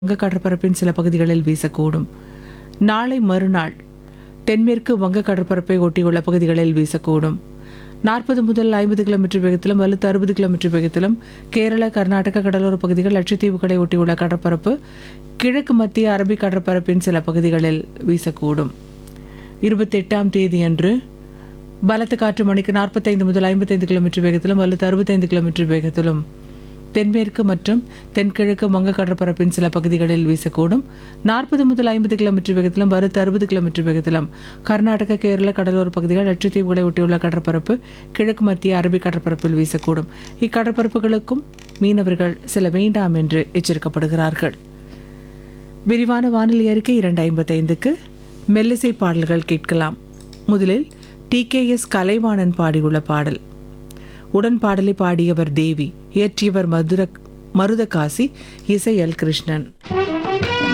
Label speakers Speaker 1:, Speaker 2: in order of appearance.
Speaker 1: வங்க கடற்பரப்பின் சில பகுதிகளில் வீசக்கூடும் நாளை மறுநாள் தென்மேற்கு வங்க கடற்பரப்பை ஒட்டியுள்ள பகுதிகளில் வீசக்கூடும் நாற்பது முதல் ஐம்பது கிலோமீட்டர் வேகத்திலும் வலுத்து அறுபது கிலோமீட்டர் வேகத்திலும் கேரள கர்நாடக கடலோர பகுதிகள் லட்சத்தீவுகளை ஒட்டியுள்ள கடற்பரப்பு கிழக்கு மத்திய அரபிக் கடற்பரப்பின் சில பகுதிகளில் வீசக்கூடும் இருபத்தெட்டாம் தேதியன்று பலத்த காற்று மணிக்கு நாற்பத்தைந்து முதல் ஐம்பத்தைந்து கிலோமீட்டர் வேகத்திலும் வலுத்து அறுபத்தைந்து கிலோமீட்டர் வேகத்திலும் தென்மேற்கு மற்றும் தென்கிழக்கு வங்க கடற்பரப்பின் சில பகுதிகளில் வீசக்கூடும் நாற்பது முதல் ஐம்பது கிலோமீட்டர் வேகத்திலும் வலுத்து அறுபது கிலோமீட்டர் வேகத்திலும் கர்நாடக கேரள கடலோர பகுதிகள் லட்சத்தீவுகளை ஒட்டியுள்ள கடற்பரப்பு கிழக்கு மத்திய அரபிக் கடற்பரப்பில் வீசக்கூடும் இக்கடற்பரப்புகளுக்கும் மீனவர்கள் செல்ல வேண்டாம் என்று எச்சரிக்கப்படுகிறார்கள் விரிவான வானிலை அறிக்கை இரண்டு ஐம்பத்தைந்துக்கு மெல்லிசை பாடல்கள் கேட்கலாம் முதலில் டி கே எஸ் கலைவாணன் பாடியுள்ள பாடல் உடன் பாடலை பாடியவர் தேவி இயற்றியவர் மதுர மருதகாசி இசை எல் கிருஷ்ணன்